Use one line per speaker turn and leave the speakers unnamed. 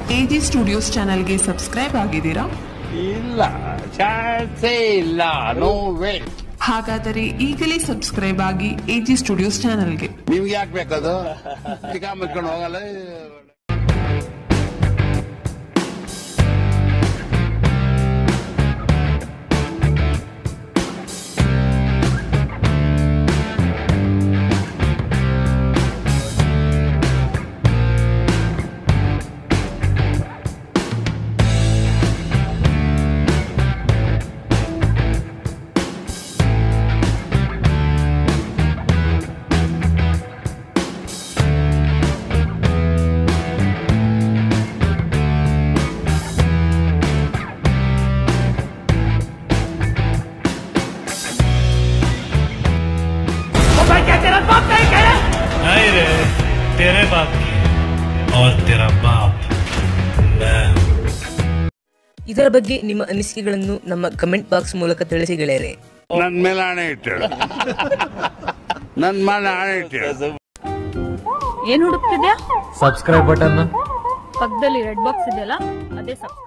AG studios ಚಾನೆಲ್ಗೆ subscribe ಆಗಿದ್ದೀರಾ
ಇಲ್ಲ ಚಾನ್ಸೇ ಇಲ್ಲ ನೋ ವೇ
ಹಾಗಾದರೆ ಈಗಲೇ ಸಬ್ಸ್ಕ್ರೈಬ್ ಆಗಿ ಎಜಿ ಸ್ಟುಡಿಯೋಸ್ ಚಾನೆಲ್ಗೆ
ನಿಮ್ಗೆ ಯಾಕೆ ಬೇಕದು ಚಿಕ್ಕ ಮುಚ್ಕೊಂಡು ಹೋಗಲ್ಲ
नहीं रे तेरे बाप की और तेरा बाप मैं हूं।
ಇದರ ಬಗ್ಗೆ ನಿಮ್ಮ ಅನಿಸಿಕೆಗಳನ್ನು ನಮ್ಮ ಕಮೆಂಟ್ ಬಾಕ್ಸ್ ಮೂಲಕ ತಿಳಿಸಿ ಗೆಳೆಯರೆ
ನನ್ ಮೇಲೆ ಹಣೆ ಇಟ್ಟಳು ನನ್ ಮೇಲೆ ಹಣೆ ಇಟ್ಟಳು
ಏನ್ ಹುಡುಕ್ತಿದ್ಯಾ
ಸಬ್ಸ್ಕ್ರೈಬ್ ಬಟನ್
ಪಕ್ಕದಲ್ಲಿ ರೆಡ್ ಬಾಕ್ಸ್ ಇದೆಯಲ್ಲ ಅದೇ ಸಬ್ಸ್ಕ್ರೈಬ್